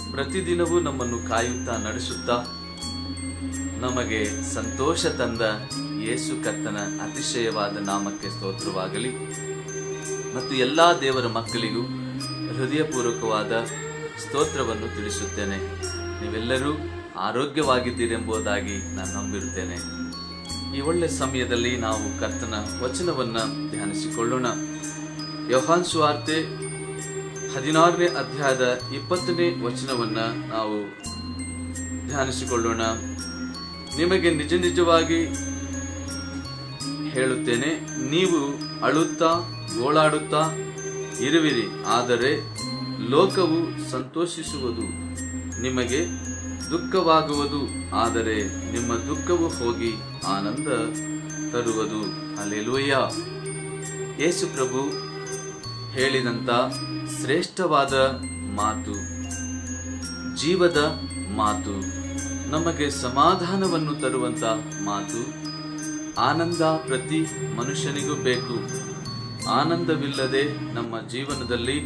ಪ್ರತಿದಿನವೂ ನಮ್ಮನ್ನು ಕಾಯುತ್ತಾ ನಡೆಸುತ್ತಾ ನಮಗೆ ಸಂತೋಷ ತಂದ ಯೇಸು ಕರ್ತನ ಅತಿಶಯವಾದ ನಾಮಕ್ಕೆ ಸ್ತೋತ್ರವಾಗಲಿ ಮತ್ತು ಎಲ್ಲಾ ದೇವರ ಮಕ್ಕಳಿಗೂ ಹೃದಯಪೂರ್ವಕವಾದ ಸ್ತೋತ್ರವನ್ನು ತಿಳಿಸುತ್ತೇನೆ ನೀವೆಲ್ಲರೂ ಆರೋಗ್ಯವಾಗಿದ್ದೀರೆಂಬುದಾಗಿ ನಾನು ನಂಬಿರುತ್ತೇನೆ ಈ ಒಳ್ಳೆ ಸಮಯದಲ್ಲಿ ನಾವು ಕರ್ತನ ವಚನವನ್ನ ಧ್ಯಾನಿಸಿಕೊಳ್ಳೋಣ ಯೋಹಾನ್ ಸುವಾರ್ತೆ ಹದಿನಾರನೇ ಅಧ್ಯಾಯದ ಇಪ್ಪತ್ತನೇ ವಚನವನ್ನ ನಾವು ಧ್ಯಾನಿಸಿಕೊಳ್ಳೋಣ ನಿಮಗೆ ನಿಜ ನಿಜವಾಗಿ ಹೇಳುತ್ತೇನೆ ನೀವು ಅಳುತ್ತಾ ಗೋಳಾಡುತ್ತಾ ಇರುವಿರಿ ಆದರೆ ಲೋಕವು ಸಂತೋಷಿಸುವುದು ನಿಮಗೆ ದುಃಖವಾಗುವುದು ಆದರೆ ನಿಮ್ಮ ದುಃಖವು ಹೋಗಿ ಆನಂದ ತರುವುದು ಅಲೆಲುಯ್ಯ ಯೇಸು ಪ್ರಭು ಹೇಳಿದಂತ ಶ್ರೇಷ್ಠವಾದ ಮಾತು ಜೀವದ ಮಾತು ನಮಗೆ ಸಮಾಧಾನವನ್ನು ತರುವಂತ ಮಾತು ಆನಂದ ಪ್ರತಿ ಮನುಷ್ಯನಿಗೂ ಬೇಕು ಆನಂದವಿಲ್ಲದೆ ನಮ್ಮ ಜೀವನದಲ್ಲಿ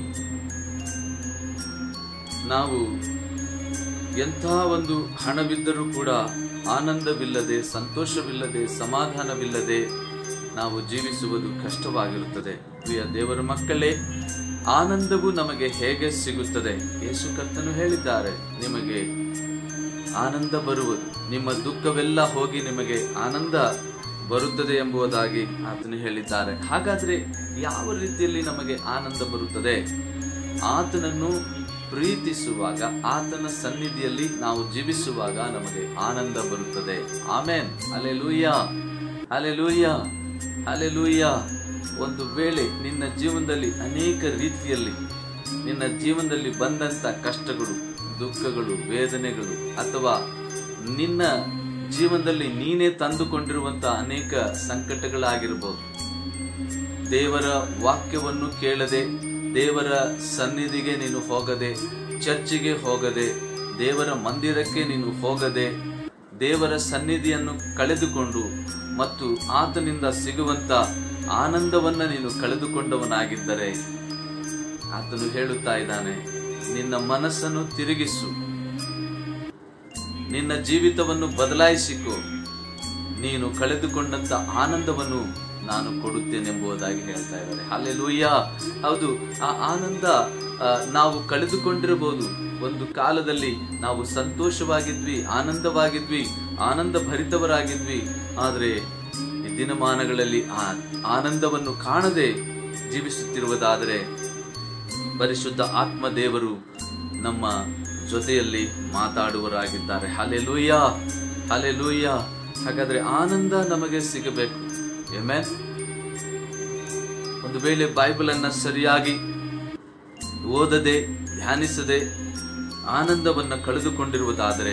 ನಾವು ಎಂಥ ಒಂದು ಹಣವಿದ್ದರೂ ಕೂಡ ಆನಂದವಿಲ್ಲದೆ ಸಂತೋಷವಿಲ್ಲದೆ ಸಮಾಧಾನವಿಲ್ಲದೆ ನಾವು ಜೀವಿಸುವುದು ಕಷ್ಟವಾಗಿರುತ್ತದೆ ಪ್ರಿಯ ದೇವರ ಮಕ್ಕಳೇ ಆನಂದವು ನಮಗೆ ಹೇಗೆ ಸಿಗುತ್ತದೆ ಯೇಸು ಕರ್ತನು ಹೇಳಿದ್ದಾರೆ ನಿಮಗೆ ಆನಂದ ಬರುವುದು ನಿಮ್ಮ ದುಃಖವೆಲ್ಲ ಹೋಗಿ ನಿಮಗೆ ಆನಂದ ಬರುತ್ತದೆ ಎಂಬುದಾಗಿ ಆತನು ಹೇಳಿದ್ದಾರೆ ಹಾಗಾದ್ರೆ ಯಾವ ರೀತಿಯಲ್ಲಿ ನಮಗೆ ಆನಂದ ಬರುತ್ತದೆ ಆತನನ್ನು ಪ್ರೀತಿಸುವಾಗ ಆತನ ಸನ್ನಿಧಿಯಲ್ಲಿ ನಾವು ಜೀವಿಸುವಾಗ ನಮಗೆ ಆನಂದ ಬರುತ್ತದೆ ಆಮೇನ್ ಅಲೆ ಲೂಯ್ಯ ಅಲೆ ಲೂಯ್ಯ ಅಲೆ ಲೂಯ್ಯ ಒಂದು ವೇಳೆ ನಿನ್ನ ಜೀವನದಲ್ಲಿ ಅನೇಕ ರೀತಿಯಲ್ಲಿ ನಿನ್ನ ಜೀವನದಲ್ಲಿ ಬಂದಂತ ಕಷ್ಟಗಳು ದುಃಖಗಳು ವೇದನೆಗಳು ಅಥವಾ ನಿನ್ನ ಜೀವನದಲ್ಲಿ ನೀನೇ ತಂದುಕೊಂಡಿರುವಂತ ಅನೇಕ ಸಂಕಟಗಳಾಗಿರ್ಬೋದು ದೇವರ ವಾಕ್ಯವನ್ನು ಕೇಳದೆ ದೇವರ ಸನ್ನಿಧಿಗೆ ನೀನು ಹೋಗದೆ ಚರ್ಚಿಗೆ ಹೋಗದೆ ದೇವರ ಮಂದಿರಕ್ಕೆ ನೀನು ಹೋಗದೆ ದೇವರ ಸನ್ನಿಧಿಯನ್ನು ಕಳೆದುಕೊಂಡು ಮತ್ತು ಆತನಿಂದ ಸಿಗುವಂತ ಆನಂದವನ್ನ ನೀನು ಕಳೆದುಕೊಂಡವನಾಗಿದ್ದರೆ ಆತನು ಹೇಳುತ್ತಾ ಇದ್ದಾನೆ ನಿನ್ನ ಮನಸ್ಸನ್ನು ತಿರುಗಿಸು ನಿನ್ನ ಜೀವಿತವನ್ನು ಬದಲಾಯಿಸಿಕೊ ನೀನು ಕಳೆದುಕೊಂಡಂತ ಆನಂದವನ್ನು ನಾನು ಕೊಡುತ್ತೇನೆಂಬುದಾಗಿ ಹೇಳ್ತಾ ಇದ್ದಾರೆ ಅಲ್ಲೆಲೂಯ್ಯ ಹೌದು ಆ ಆನಂದ ಆ, ನಾವು ಕಳೆದುಕೊಂಡಿರಬಹುದು ಒಂದು ಕಾಲದಲ್ಲಿ ನಾವು ಸಂತೋಷವಾಗಿದ್ವಿ ಆನಂದವಾಗಿದ್ವಿ ಆನಂದ ಭರಿತವರಾಗಿದ್ವಿ ಆದರೆ ಈ ದಿನಮಾನಗಳಲ್ಲಿ ಆ ಆನಂದವನ್ನು ಕಾಣದೆ ಜೀವಿಸುತ್ತಿರುವುದಾದರೆ ಪರಿಶುದ್ಧ ಆತ್ಮ ದೇವರು ನಮ್ಮ ಜೊತೆಯಲ್ಲಿ ಮಾತಾಡುವರಾಗಿದ್ದಾರೆ ಹಲೆಲೂಯ್ಯ ಹಲೆಲೂಯ್ಯ ಹಾಗಾದ್ರೆ ಆನಂದ ನಮಗೆ ಸಿಗಬೇಕು ಎಮೇನ್ ಒಂದು ವೇಳೆ ಬೈಬಲ್ ಅನ್ನ ಸರಿಯಾಗಿ ಓದದೆ ಧ್ಯಾನಿಸದೆ ಆನಂದವನ್ನ ಕಳೆದುಕೊಂಡಿರುವುದಾದರೆ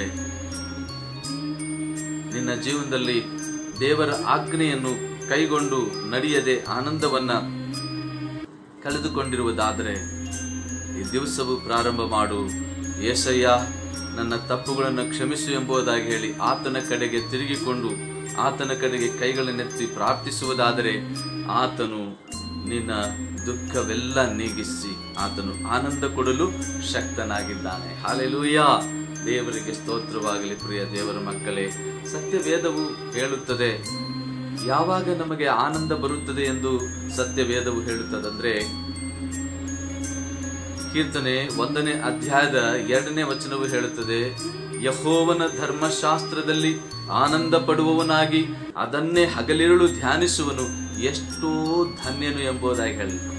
ನಿನ್ನ ಜೀವನದಲ್ಲಿ ದೇವರ ಆಜ್ಞೆಯನ್ನು ಕೈಗೊಂಡು ನಡೆಯದೆ ಆನಂದವನ್ನ ಕಳೆದುಕೊಂಡಿರುವುದಾದರೆ ಈ ದಿವಸವು ಪ್ರಾರಂಭ ಮಾಡು ಏಸಯ್ಯ ನನ್ನ ತಪ್ಪುಗಳನ್ನು ಕ್ಷಮಿಸು ಎಂಬುದಾಗಿ ಹೇಳಿ ಆತನ ಕಡೆಗೆ ತಿರುಗಿಕೊಂಡು ಆತನ ಕಡೆಗೆ ಕೈಗಳನ್ನೆತ್ತಿ ಪ್ರಾರ್ಥಿಸುವುದಾದರೆ ಆತನು ನಿನ್ನ ದುಃಖವೆಲ್ಲ ನೀಗಿಸಿ ಆತನು ಆನಂದ ಕೊಡಲು ಶಕ್ತನಾಗಿದ್ದಾನೆ ಹಾಲೆಲೂಯ ದೇವರಿಗೆ ಸ್ತೋತ್ರವಾಗಲಿ ಪ್ರಿಯ ದೇವರ ಮಕ್ಕಳೇ ಸತ್ಯವೇದವು ಹೇಳುತ್ತದೆ ಯಾವಾಗ ನಮಗೆ ಆನಂದ ಬರುತ್ತದೆ ಎಂದು ಸತ್ಯವೇದವು ಹೇಳುತ್ತದಂದ್ರೆ ಕೀರ್ತನೆ ಒಂದನೇ ಅಧ್ಯಾಯದ ಎರಡನೇ ವಚನವು ಹೇಳುತ್ತದೆ ಯಹೋವನ ಧರ್ಮಶಾಸ್ತ್ರದಲ್ಲಿ ಆನಂದ ಪಡುವವನಾಗಿ ಅದನ್ನೇ ಹಗಲಿರುಳು ಧ್ಯಾನಿಸುವನು ಎಷ್ಟೋ ಧನ್ಯನು ಎಂಬುದಾಗಿ ಹೇಳುತ್ತದೆ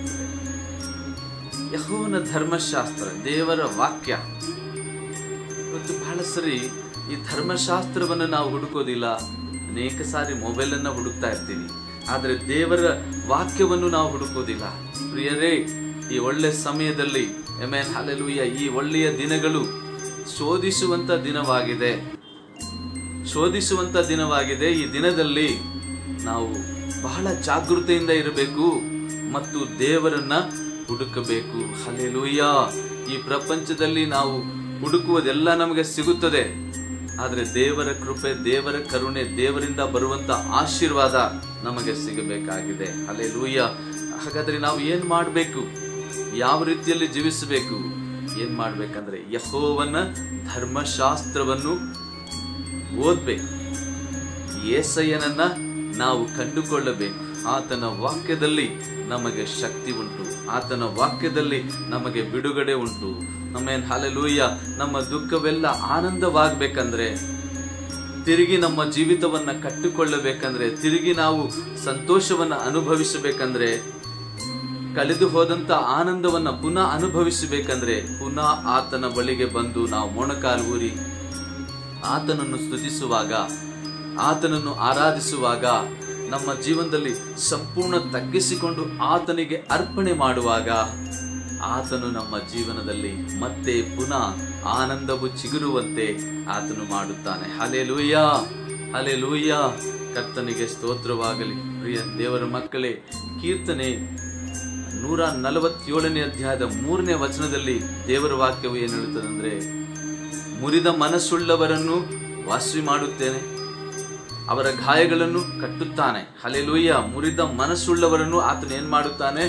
ಯಹೋವನ ಧರ್ಮಶಾಸ್ತ್ರ ದೇವರ ವಾಕ್ಯ ಇವತ್ತು ಬಹಳ ಸರಿ ಈ ಧರ್ಮಶಾಸ್ತ್ರವನ್ನು ನಾವು ಹುಡುಕೋದಿಲ್ಲ ಅನೇಕ ಸಾರಿ ಮೊಬೈಲ್ ಅನ್ನ ಹುಡುಕ್ತಾ ಇರ್ತೀವಿ ಆದ್ರೆ ದೇವರ ವಾಕ್ಯವನ್ನು ನಾವು ಹುಡುಕೋದಿಲ್ಲ ಪ್ರಿಯರೇ ಈ ಒಳ್ಳೆ ಸಮಯದಲ್ಲಿ ಎಮೇನ್ ಹಲೆಲುಯ್ಯ ಈ ಒಳ್ಳೆಯ ದಿನಗಳು ಶೋಧಿಸುವಂತ ದಿನವಾಗಿದೆ ಶೋಧಿಸುವಂತ ದಿನವಾಗಿದೆ ಈ ದಿನದಲ್ಲಿ ನಾವು ಬಹಳ ಜಾಗೃತೆಯಿಂದ ಇರಬೇಕು ಮತ್ತು ದೇವರನ್ನ ಹುಡುಕಬೇಕು ಹಲೆಲುಯ್ಯ ಈ ಪ್ರಪಂಚದಲ್ಲಿ ನಾವು ಹುಡುಕುವುದೆಲ್ಲ ನಮಗೆ ಸಿಗುತ್ತದೆ ಆದ್ರೆ ದೇವರ ಕೃಪೆ ದೇವರ ಕರುಣೆ ದೇವರಿಂದ ಬರುವಂತ ಆಶೀರ್ವಾದ ನಮಗೆ ಸಿಗಬೇಕಾಗಿದೆ ಅಲೆ ಲೂಯ್ಯ ಹಾಗಾದ್ರೆ ನಾವು ಏನ್ ಮಾಡಬೇಕು ಯಾವ ರೀತಿಯಲ್ಲಿ ಜೀವಿಸಬೇಕು ಏನ್ ಮಾಡ್ಬೇಕಂದ್ರೆ ಯಹೋವನ ಧರ್ಮಶಾಸ್ತ್ರವನ್ನು ಓದ್ಬೇಕು ಏಸಯ್ಯನನ್ನ ನಾವು ಕಂಡುಕೊಳ್ಳಬೇಕು ಆತನ ವಾಕ್ಯದಲ್ಲಿ ನಮಗೆ ಶಕ್ತಿ ಉಂಟು ಆತನ ವಾಕ್ಯದಲ್ಲಿ ನಮಗೆ ಬಿಡುಗಡೆ ಉಂಟು ನಮ್ಮೇನ್ ಹಾಲೆಲೂಯ್ಯ ನಮ್ಮ ದುಃಖವೆಲ್ಲ ಆನಂದವಾಗಬೇಕಂದ್ರೆ ತಿರುಗಿ ನಮ್ಮ ಜೀವಿತವನ್ನ ಕಟ್ಟಿಕೊಳ್ಳಬೇಕಂದ್ರೆ ತಿರುಗಿ ನಾವು ಸಂತೋಷವನ್ನ ಅನುಭವಿಸಬೇಕಂದ್ರೆ ಕಳೆದು ಹೋದಂತ ಆನಂದವನ್ನ ಪುನಃ ಅನುಭವಿಸಬೇಕಂದ್ರೆ ಪುನಃ ಆತನ ಬಳಿಗೆ ಬಂದು ನಾವು ಮೊಣಕಾಲು ಊರಿ ಆತನನ್ನು ಸ್ತುತಿಸುವಾಗ ಆತನನ್ನು ಆರಾಧಿಸುವಾಗ ನಮ್ಮ ಜೀವನದಲ್ಲಿ ಸಂಪೂರ್ಣ ತಗ್ಗಿಸಿಕೊಂಡು ಆತನಿಗೆ ಅರ್ಪಣೆ ಮಾಡುವಾಗ ಆತನು ನಮ್ಮ ಜೀವನದಲ್ಲಿ ಮತ್ತೆ ಪುನಃ ಆನಂದವು ಚಿಗುರುವಂತೆ ಆತನು ಮಾಡುತ್ತಾನೆ ಹಲೆ ಲೂಯ್ಯ ಹಲೆ ಲೂಯ್ಯ ಕರ್ತನಿಗೆ ಸ್ತೋತ್ರವಾಗಲಿ ಪ್ರಿಯ ದೇವರ ಮಕ್ಕಳೇ ಕೀರ್ತನೆ ನೂರ ನಲವತ್ತೇಳನೇ ಅಧ್ಯಾಯದ ಮೂರನೇ ವಚನದಲ್ಲಿ ದೇವರ ವಾಕ್ಯವು ಏನು ಹೇಳುತ್ತದಂದ್ರೆ ಮುರಿದ ಮನಸ್ಸುಳ್ಳವರನ್ನು ವಾಸಿ ಮಾಡುತ್ತೇನೆ ಅವರ ಗಾಯಗಳನ್ನು ಕಟ್ಟುತ್ತಾನೆ ಹಲೆಲೂಯ್ಯ ಮುರಿದ ಮನಸ್ಸುಳ್ಳವರನ್ನು ಆತನು ಏನ್ ಮಾಡುತ್ತಾನೆ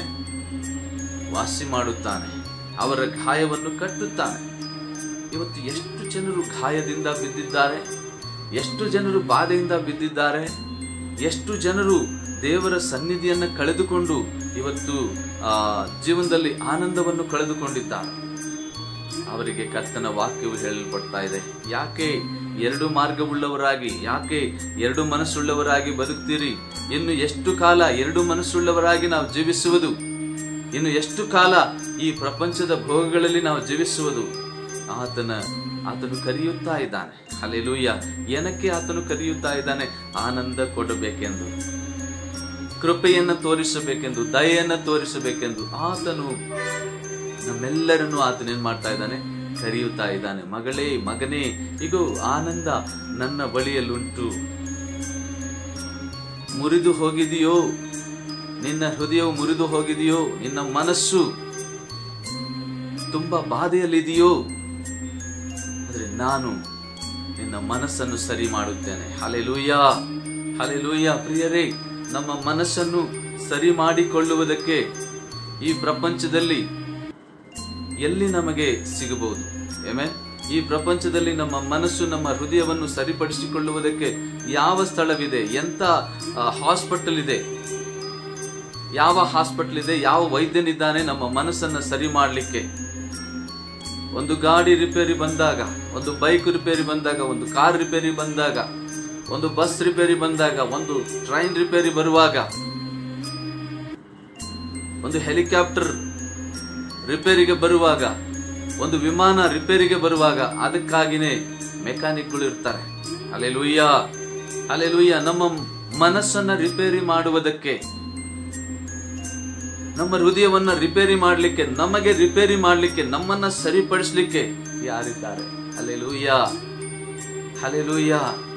ವಾಸಿ ಮಾಡುತ್ತಾನೆ ಅವರ ಗಾಯವನ್ನು ಕಟ್ಟುತ್ತಾನೆ ಇವತ್ತು ಎಷ್ಟು ಜನರು ಗಾಯದಿಂದ ಬಿದ್ದಿದ್ದಾರೆ ಎಷ್ಟು ಜನರು ಬಾಧೆಯಿಂದ ಬಿದ್ದಿದ್ದಾರೆ ಎಷ್ಟು ಜನರು ದೇವರ ಸನ್ನಿಧಿಯನ್ನ ಕಳೆದುಕೊಂಡು ಇವತ್ತು ಆ ಜೀವನದಲ್ಲಿ ಆನಂದವನ್ನು ಕಳೆದುಕೊಂಡಿದ್ದಾರೆ ಅವರಿಗೆ ಕರ್ತನ ವಾಕ್ಯವು ಹೇಳಲ್ಪಡ್ತಾ ಇದೆ ಯಾಕೆ ಎರಡು ಮಾರ್ಗವುಳ್ಳವರಾಗಿ ಯಾಕೆ ಎರಡು ಮನಸ್ಸುಳ್ಳವರಾಗಿ ಬದುಕ್ತೀರಿ ಇನ್ನು ಎಷ್ಟು ಕಾಲ ಎರಡು ಮನಸ್ಸುಳ್ಳವರಾಗಿ ನಾವು ಜೀವಿಸುವುದು ಇನ್ನು ಎಷ್ಟು ಕಾಲ ಈ ಪ್ರಪಂಚದ ಭೋಗಗಳಲ್ಲಿ ನಾವು ಜೀವಿಸುವುದು ಆತನ ಆತನು ಕರೆಯುತ್ತಾ ಇದ್ದಾನೆ ಅಲ್ಲೆಲೂಯ್ಯ ಏನಕ್ಕೆ ಆತನು ಕರೆಯುತ್ತಾ ಇದ್ದಾನೆ ಆನಂದ ಕೊಡಬೇಕೆಂದು ಕೃಪೆಯನ್ನು ತೋರಿಸಬೇಕೆಂದು ದಯೆಯನ್ನು ತೋರಿಸಬೇಕೆಂದು ಆತನು ನಮ್ಮೆಲ್ಲರನ್ನು ಆತನ ಏನ್ ಮಾಡ್ತಾ ಇದ್ದಾನೆ ಕರೆಯುತ್ತಾ ಇದ್ದಾನೆ ಮಗಳೇ ಮಗನೇ ಇಗೋ ಆನಂದ ನನ್ನ ಬಳಿಯಲ್ಲುಂಟು ಮುರಿದು ಹೋಗಿದೆಯೋ ನಿನ್ನ ಹೃದಯವು ಮುರಿದು ಹೋಗಿದೆಯೋ ನಿನ್ನ ಮನಸ್ಸು ತುಂಬಾ ಬಾಧೆಯಲ್ಲಿದೆಯೋ ಆದ್ರೆ ನಾನು ನಿನ್ನ ಮನಸ್ಸನ್ನು ಸರಿ ಮಾಡುತ್ತೇನೆ ಹಲೆಲೂಯ್ಯ ಹಲೆಲೂಯ್ಯ ಪ್ರಿಯರೇ ನಮ್ಮ ಮನಸ್ಸನ್ನು ಸರಿ ಮಾಡಿಕೊಳ್ಳುವುದಕ್ಕೆ ಈ ಪ್ರಪಂಚದಲ್ಲಿ ಎಲ್ಲಿ ನಮಗೆ ಸಿಗಬಹುದು ಏಮೇ ಈ ಪ್ರಪಂಚದಲ್ಲಿ ನಮ್ಮ ಮನಸ್ಸು ನಮ್ಮ ಹೃದಯವನ್ನು ಸರಿಪಡಿಸಿಕೊಳ್ಳುವುದಕ್ಕೆ ಯಾವ ಸ್ಥಳವಿದೆ ಎಂತ ಹಾಸ್ಪಿಟಲ್ ಇದೆ ಯಾವ ಹಾಸ್ಪಿಟಲ್ ಇದೆ ಯಾವ ವೈದ್ಯನಿದ್ದಾನೆ ನಮ್ಮ ಮನಸ್ಸನ್ನ ಸರಿ ಮಾಡಲಿಕ್ಕೆ ಒಂದು ಗಾಡಿ ರಿಪೇರಿ ಬಂದಾಗ ಒಂದು ಬೈಕ್ ರಿಪೇರಿ ಬಂದಾಗ ಒಂದು ಕಾರ್ ರಿಪೇರಿ ಬಂದಾಗ ಒಂದು ಬಸ್ ರಿಪೇರಿ ಬಂದಾಗ ಒಂದು ಟ್ರೈನ್ ರಿಪೇರಿ ಬರುವಾಗ ಒಂದು ಹೆಲಿಕಾಪ್ಟರ್ ರಿಪೇರಿಗೆ ಬರುವಾಗ ಒಂದು ವಿಮಾನ ರಿಪೇರಿಗೆ ಬರುವಾಗ ಅದಕ್ಕಾಗಿನೇ ಮೆಕ್ಯಾನಿಕ್ಗಳು ಇರ್ತಾರೆ ಅಲೆ ಲುಯ್ಯ ಅಲೆ ಲುಯ್ಯ ನಮ್ಮ ಮನಸ್ಸನ್ನ ರಿಪೇರಿ ಮಾಡುವುದಕ್ಕೆ ನಮ್ಮ ಹೃದಯವನ್ನ ರಿಪೇರಿ ಮಾಡಲಿಕ್ಕೆ ನಮಗೆ ರಿಪೇರಿ ಮಾಡಲಿಕ್ಕೆ ನಮ್ಮನ್ನ ಸರಿಪಡಿಸ್ಲಿಕ್ಕೆ ಯಾರಿದ್ದಾರೆ ಅಲೆಲೂಯ್ಯ ಅಲೆಲೂಯ್ಯ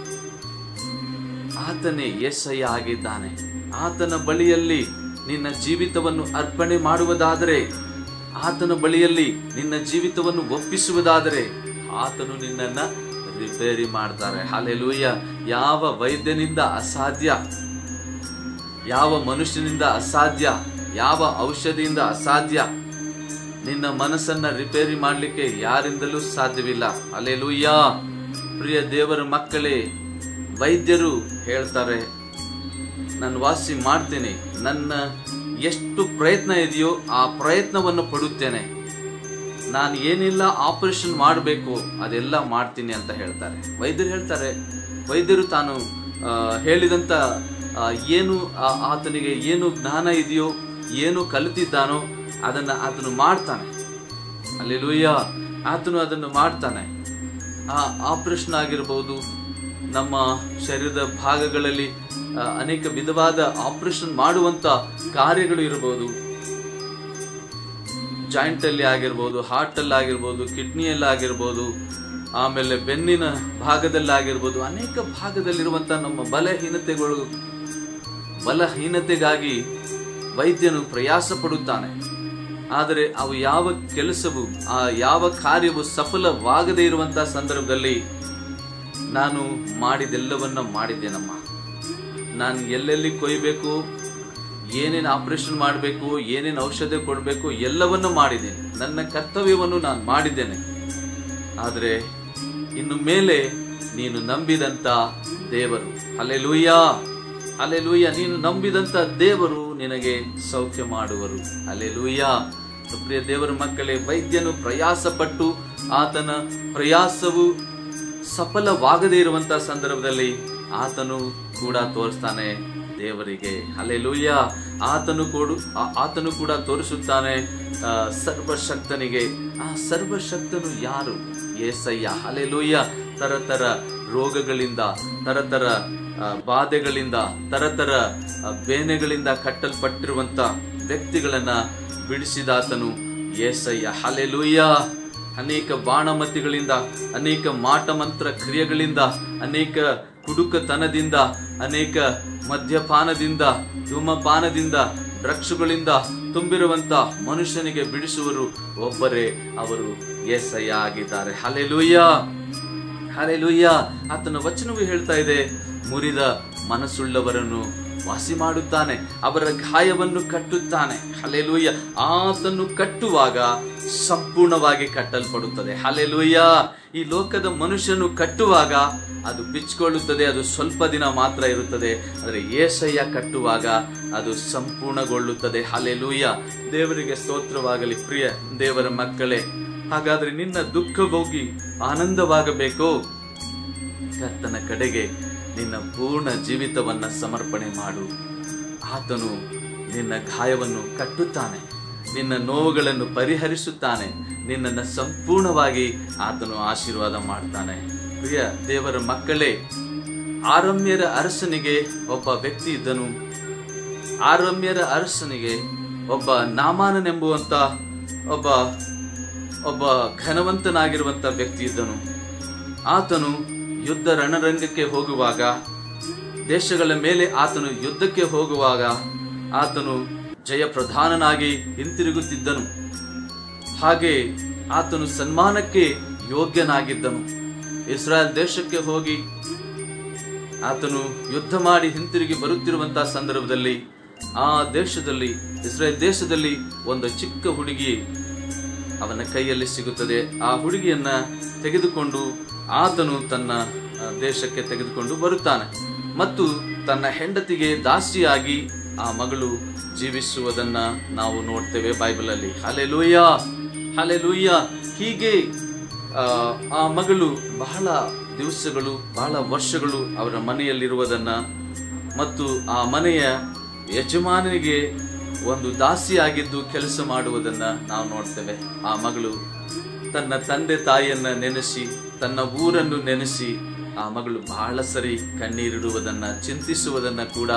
ಆತನೇ ಎಸ್ಸಯ್ಯ ಆಗಿದ್ದಾನೆ ಆತನ ಬಳಿಯಲ್ಲಿ ನಿನ್ನ ಜೀವಿತವನ್ನು ಅರ್ಪಣೆ ಮಾಡುವುದಾದರೆ ಆತನ ಬಳಿಯಲ್ಲಿ ನಿನ್ನ ಜೀವಿತವನ್ನು ಒಪ್ಪಿಸುವುದಾದರೆ ಆತನು ನಿನ್ನನ್ನ ರಿಪೇರಿ ಮಾಡ್ತಾರೆ ಹಾಲೆಲೂಯ್ಯ ಯಾವ ವೈದ್ಯನಿಂದ ಅಸಾಧ್ಯ ಯಾವ ಮನುಷ್ಯನಿಂದ ಅಸಾಧ್ಯ ಯಾವ ಔಷಧಿಯಿಂದ ಅಸಾಧ್ಯ ನಿನ್ನ ಮನಸ್ಸನ್ನ ರಿಪೇರಿ ಮಾಡಲಿಕ್ಕೆ ಯಾರಿಂದಲೂ ಸಾಧ್ಯವಿಲ್ಲ ಅಲ್ಲೆಲೂಯ್ಯ ಪ್ರಿಯ ದೇವರ ಮಕ್ಕಳೇ ವೈದ್ಯರು ಹೇಳ್ತಾರೆ ನಾನು ವಾಸಿ ಮಾಡ್ತೇನೆ ನನ್ನ ಎಷ್ಟು ಪ್ರಯತ್ನ ಇದೆಯೋ ಆ ಪ್ರಯತ್ನವನ್ನು ಪಡುತ್ತೇನೆ ನಾನು ಏನೆಲ್ಲ ಆಪರೇಷನ್ ಮಾಡಬೇಕು ಅದೆಲ್ಲ ಮಾಡ್ತೀನಿ ಅಂತ ಹೇಳ್ತಾರೆ ವೈದ್ಯರು ಹೇಳ್ತಾರೆ ವೈದ್ಯರು ತಾನು ಆ, ಹೇಳಿದಂತ ಆ, ಏನು ಆ- ಆತನಿಗೆ ಏನು ಜ್ಞಾನ ಇದೆಯೋ ಏನು ಕಲಿತಿದ್ದಾನೋ ಅದನ್ನ ಆತನು ಮಾಡ್ತಾನೆ ಅಲ್ಲಿ ಆತನು ಅದನ್ನು ಮಾಡ್ತಾನೆ ಆ ಆಪರೇಷನ್ ಆಗಿರ್ಬೋದು ನಮ್ಮ ಶರೀರದ ಭಾಗಗಳಲ್ಲಿ ಆ, ಅನೇಕ ವಿಧವಾದ ಆಪರೇಷನ್ ಮಾಡುವಂತ ಕಾರ್ಯಗಳು ಇರಬಹುದು ಜಾಯಿಂಟ್ ಅಲ್ಲಿ ಆಗಿರ್ಬೋದು ಹಾರ್ಟ್ ಅಲ್ಲಿ ಆಗಿರ್ಬೋದು ಕಿಡ್ನಿಯಲ್ಲಿ ಆಗಿರ್ಬೋದು ಆಮೇಲೆ ಬೆನ್ನಿನ ಭಾಗದಲ್ಲಿ ಆಗಿರ್ಬೋದು ಅನೇಕ ಭಾಗದಲ್ಲಿರುವಂತ ನಮ್ಮ ಬಲಹೀನತೆಗಳು ಬಲಹೀನತೆಗಾಗಿ ವೈದ್ಯನು ಪ್ರಯಾಸ ಪಡುತ್ತಾನೆ ಆದರೆ ಅವು ಯಾವ ಕೆಲಸವು ಆ ಯಾವ ಕಾರ್ಯವು ಸಫಲವಾಗದೇ ಇರುವಂತಹ ಸಂದರ್ಭದಲ್ಲಿ ನಾನು ಮಾಡಿದೆಲ್ಲವನ್ನ ಮಾಡಿದ್ದೇನಮ್ಮ ನಾನು ಎಲ್ಲೆಲ್ಲಿ ಕೊಯ್ಬೇಕು ಏನೇನು ಆಪರೇಷನ್ ಮಾಡಬೇಕು ಏನೇನು ಔಷಧಿ ಕೊಡಬೇಕು ಎಲ್ಲವನ್ನು ಮಾಡಿದ್ದೇನೆ ನನ್ನ ಕರ್ತವ್ಯವನ್ನು ನಾನು ಮಾಡಿದ್ದೇನೆ ಆದರೆ ಇನ್ನು ಮೇಲೆ ನೀನು ನಂಬಿದಂತ ದೇವರು ಅಲೆಲೂಯ್ಯ ಅಲೆಲೂಯ್ಯ ನೀನು ನಂಬಿದಂತ ದೇವರು ನಿನಗೆ ಸೌಖ್ಯ ಮಾಡುವರು ಅಲೆಲೂಯ್ಯ ಪ್ರಿಯ ದೇವರ ಮಕ್ಕಳೇ ವೈದ್ಯನು ಪ್ರಯಾಸ ಪಟ್ಟು ಆತನ ಪ್ರಯಾಸವು ಸಫಲವಾಗದೇ ಇರುವಂತಹ ಸಂದರ್ಭದಲ್ಲಿ ಆತನು ಕೂಡ ತೋರಿಸ್ತಾನೆ ದೇವರಿಗೆ ಅಲೆಲೂಯ್ಯ ಆತನು ಕೊಡು ಆ- ಆತನು ಕೂಡ ತೋರಿಸುತ್ತಾನೆ ಆ, ಸರ್ವಶಕ್ತನಿಗೆ ಆ ಸರ್ವಶಕ್ತನು ಯಾರು ಏಸಯ್ಯ ಅಲೆಲೂಯ್ಯ ತರತರ ರೋಗಗಳಿಂದ ತರತರ ಆ, ಬಾಧೆಗಳಿಂದ ತರತರ ಆ, ಬೇನೆಗಳಿಂದ ಕಟ್ಟಲ್ಪಟ್ಟಿರುವಂತ ವ್ಯಕ್ತಿಗಳನ್ನ ಬಿಡಿಸಿದಾತನು ಏಸಯ್ಯ ಹಲೆಲೂಯ್ಯ ಅನೇಕ ಬಾಣಮತಿಗಳಿಂದ ಅನೇಕ ಮಾಟಮಂತ್ರ ಕ್ರಿಯೆಗಳಿಂದ ಅನೇಕ ಕುಡುಕತನದಿಂದ ಅನೇಕ ಮದ್ಯಪಾನದಿಂದ ಧೂಮಪಾನದಿಂದ ಡ್ರಗ್ಸ್ಗಳಿಂದ ತುಂಬಿರುವಂತ ಮನುಷ್ಯನಿಗೆ ಬಿಡಿಸುವರು ಒಬ್ಬರೇ ಅವರು ಏಸಯ್ಯ ಆಗಿದ್ದಾರೆ ಹಲೆಲೂಯ್ಯ ಹಲೆಲೂಯ್ಯ ಆತನ ವಚನವು ಹೇಳ್ತಾ ಇದೆ ಮುರಿದ ಮನಸ್ಸುಳ್ಳವರನ್ನು ವಾಸಿ ಮಾಡುತ್ತಾನೆ ಅವರ ಗಾಯವನ್ನು ಕಟ್ಟುತ್ತಾನೆ ಹಲೆಲೂಯ್ಯ ಆತನ್ನು ಕಟ್ಟುವಾಗ ಸಂಪೂರ್ಣವಾಗಿ ಕಟ್ಟಲ್ಪಡುತ್ತದೆ ಹಲೆಲೂಯ್ಯ ಈ ಲೋಕದ ಮನುಷ್ಯನು ಕಟ್ಟುವಾಗ ಅದು ಬಿಚ್ಚಿಕೊಳ್ಳುತ್ತದೆ ಅದು ಸ್ವಲ್ಪ ದಿನ ಮಾತ್ರ ಇರುತ್ತದೆ ಆದರೆ ಏಸಯ್ಯ ಕಟ್ಟುವಾಗ ಅದು ಸಂಪೂರ್ಣಗೊಳ್ಳುತ್ತದೆ ಹಲೆಲೂಯ್ಯ ದೇವರಿಗೆ ಸ್ತೋತ್ರವಾಗಲಿ ಪ್ರಿಯ ದೇವರ ಮಕ್ಕಳೇ ಹಾಗಾದ್ರೆ ನಿನ್ನ ದುಃಖ ಹೋಗಿ ಆನಂದವಾಗಬೇಕು ಕರ್ತನ ಕಡೆಗೆ ನಿನ್ನ ಪೂರ್ಣ ಜೀವಿತವನ್ನ ಸಮರ್ಪಣೆ ಮಾಡು ಆತನು ನಿನ್ನ ಗಾಯವನ್ನು ಕಟ್ಟುತ್ತಾನೆ ನಿನ್ನ ನೋವುಗಳನ್ನು ಪರಿಹರಿಸುತ್ತಾನೆ ನಿನ್ನನ್ನು ಸಂಪೂರ್ಣವಾಗಿ ಆತನು ಆಶೀರ್ವಾದ ಮಾಡ್ತಾನೆ ಪ್ರಿಯ ದೇವರ ಮಕ್ಕಳೇ ಆರಮ್ಯರ ಅರಸನಿಗೆ ಒಬ್ಬ ವ್ಯಕ್ತಿ ಇದ್ದನು ಆರಮ್ಯರ ಅರಸನಿಗೆ ಒಬ್ಬ ನಾಮಾನನೆಂಬುವಂತ ಒಬ್ಬ ಒಬ್ಬ ಘನವಂತನಾಗಿರುವಂತ ವ್ಯಕ್ತಿ ಇದ್ದನು ಆತನು ಯುದ್ಧ ರಣರಂಗಕ್ಕೆ ಹೋಗುವಾಗ ದೇಶಗಳ ಮೇಲೆ ಆತನು ಯುದ್ಧಕ್ಕೆ ಹೋಗುವಾಗ ಆತನು ಜಯ ಪ್ರಧಾನನಾಗಿ ಹಿಂತಿರುಗುತ್ತಿದ್ದನು ಹಾಗೆ ಆತನು ಸನ್ಮಾನಕ್ಕೆ ಯೋಗ್ಯನಾಗಿದ್ದನು ಇಸ್ರಾಯೇಲ್ ದೇಶಕ್ಕೆ ಹೋಗಿ ಆತನು ಯುದ್ಧ ಮಾಡಿ ಹಿಂತಿರುಗಿ ಬರುತ್ತಿರುವಂತಹ ಸಂದರ್ಭದಲ್ಲಿ ಆ ದೇಶದಲ್ಲಿ ಇಸ್ರೇಲ್ ದೇಶದಲ್ಲಿ ಒಂದು ಚಿಕ್ಕ ಹುಡುಗಿ ಅವನ ಕೈಯಲ್ಲಿ ಸಿಗುತ್ತದೆ ಆ ಹುಡುಗಿಯನ್ನ ತೆಗೆದುಕೊಂಡು ಆತನು ತನ್ನ ಆ, ದೇಶಕ್ಕೆ ತೆಗೆದುಕೊಂಡು ಬರುತ್ತಾನೆ ಮತ್ತು ತನ್ನ ಹೆಂಡತಿಗೆ ದಾಸಿಯಾಗಿ ಆ ಮಗಳು ಜೀವಿಸುವುದನ್ನ ನಾವು ನೋಡ್ತೇವೆ ಬೈಬಲ್ ಅಲ್ಲಿ ಹಲೆಲೂಯ್ಯ ಹಲೆಲೂಯ್ಯ ಹೀಗೆ ಆ, ಆ ಮಗಳು ಬಹಳ ದಿವಸಗಳು ಬಹಳ ವರ್ಷಗಳು ಅವರ ಮನೆಯಲ್ಲಿರುವುದನ್ನ ಮತ್ತು ಆ ಮನೆಯ ಯಜಮಾನನಿಗೆ ಒಂದು ದಾಸಿಯಾಗಿದ್ದು ಕೆಲಸ ಮಾಡುವುದನ್ನ ನಾವು ನೋಡ್ತೇವೆ ಆ ಮಗಳು ತನ್ನ ತಂದೆ ತಾಯಿಯನ್ನ ನೆನೆಸಿ ತನ್ನ ಊರನ್ನು ನೆನೆಸಿ ಆ ಮಗಳು ಬಹಳ ಸರಿ ಕಣ್ಣೀರಿಡುವುದನ್ನ ಚಿಂತಿಸುವುದನ್ನ ಕೂಡ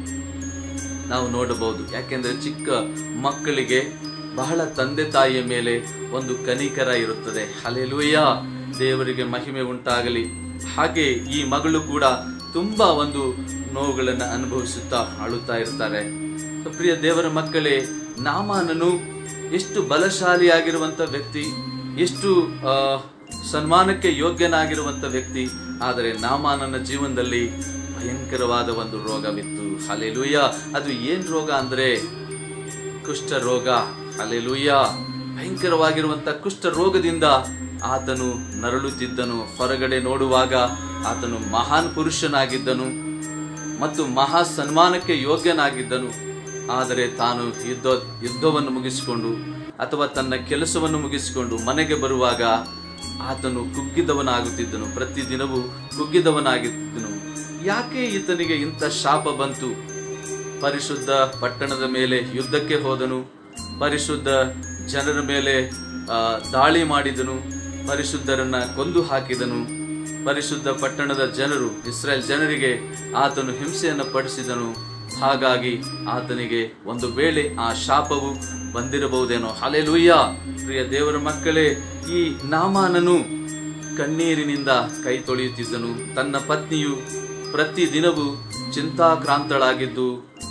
ನಾವು ನೋಡಬಹುದು ಯಾಕೆಂದ್ರೆ ಚಿಕ್ಕ ಮಕ್ಕಳಿಗೆ ಬಹಳ ತಂದೆ ತಾಯಿಯ ಮೇಲೆ ಒಂದು ಕನಿಕರ ಇರುತ್ತದೆ ಹಲೆಲೂಯ್ಯ ದೇವರಿಗೆ ಮಹಿಮೆ ಉಂಟಾಗಲಿ ಹಾಗೆ ಈ ಮಗಳು ಕೂಡ ತುಂಬಾ ಒಂದು ನೋವುಗಳನ್ನು ಅನುಭವಿಸುತ್ತಾ ಅಳುತ್ತಾ ಇರ್ತಾರೆ ಸೊ ಪ್ರಿಯ ದೇವರ ಮಕ್ಕಳೇ ನಾಮಾನನು ಎಷ್ಟು ಬಲಶಾಲಿಯಾಗಿರುವಂತ ವ್ಯಕ್ತಿ ಎಷ್ಟು ಆ, ಸನ್ಮಾನಕ್ಕೆ ಯೋಗ್ಯನಾಗಿರುವಂತ ವ್ಯಕ್ತಿ ಆದರೆ ನಾಮಾನನ ಜೀವನದಲ್ಲಿ ಭಯಂಕರವಾದ ಒಂದು ರೋಗವಿತ್ತು ಹಲೆಲೂಯ್ಯ ಅದು ಏನ್ ರೋಗ ಅಂದ್ರೆ ಕುಷ್ಠ ರೋಗ ಅಲೆಲುಯ್ಯ ಭಯಂಕರವಾಗಿರುವಂತ ಕುಷ್ಠ ರೋಗದಿಂದ ಆತನು ನರಳುತ್ತಿದ್ದನು ಹೊರಗಡೆ ನೋಡುವಾಗ ಆತನು ಮಹಾನ್ ಪುರುಷನಾಗಿದ್ದನು ಮತ್ತು ಮಹಾ ಸನ್ಮಾನಕ್ಕೆ ಯೋಗ್ಯನಾಗಿದ್ದನು ಆದರೆ ತಾನು ಯುದ್ಧ ಯುದ್ಧವನ್ನು ಮುಗಿಸಿಕೊಂಡು ಅಥವಾ ತನ್ನ ಕೆಲಸವನ್ನು ಮುಗಿಸಿಕೊಂಡು ಮನೆಗೆ ಬರುವಾಗ ಆತನು ಕುಗ್ಗಿದವನಾಗುತ್ತಿದ್ದನು ಪ್ರತಿದಿನವೂ ಕುಗ್ಗಿದವನಾಗಿದ್ದನು ಯಾಕೆ ಈತನಿಗೆ ಇಂಥ ಶಾಪ ಬಂತು ಪರಿಶುದ್ಧ ಪಟ್ಟಣದ ಮೇಲೆ ಯುದ್ಧಕ್ಕೆ ಹೋದನು ಪರಿಶುದ್ಧ ಜನರ ಮೇಲೆ ಆ, ದಾಳಿ ಮಾಡಿದನು ಪರಿಶುದ್ಧರನ್ನ ಕೊಂದು ಹಾಕಿದನು ಪರಿಶುದ್ಧ ಪಟ್ಟಣದ ಜನರು ಇಸ್ರೇಲ್ ಜನರಿಗೆ ಆತನು ಹಿಂಸೆಯನ್ನು ಪಡಿಸಿದನು ಹಾಗಾಗಿ ಆತನಿಗೆ ಒಂದು ವೇಳೆ ಆ ಶಾಪವು ಬಂದಿರಬಹುದೇನೋ ಹಲೆಲುಯ್ಯ ಪ್ರಿಯ ದೇವರ ಮಕ್ಕಳೇ ಈ ನಾಮಾನನು ಕಣ್ಣೀರಿನಿಂದ ಕೈ ತೊಳೆಯುತ್ತಿದ್ದನು ತನ್ನ ಪತ್ನಿಯು ಪ್ರತಿ ದಿನವೂ ಚಿಂತಾಕ್ರಾಂತಳಾಗಿದ್ದು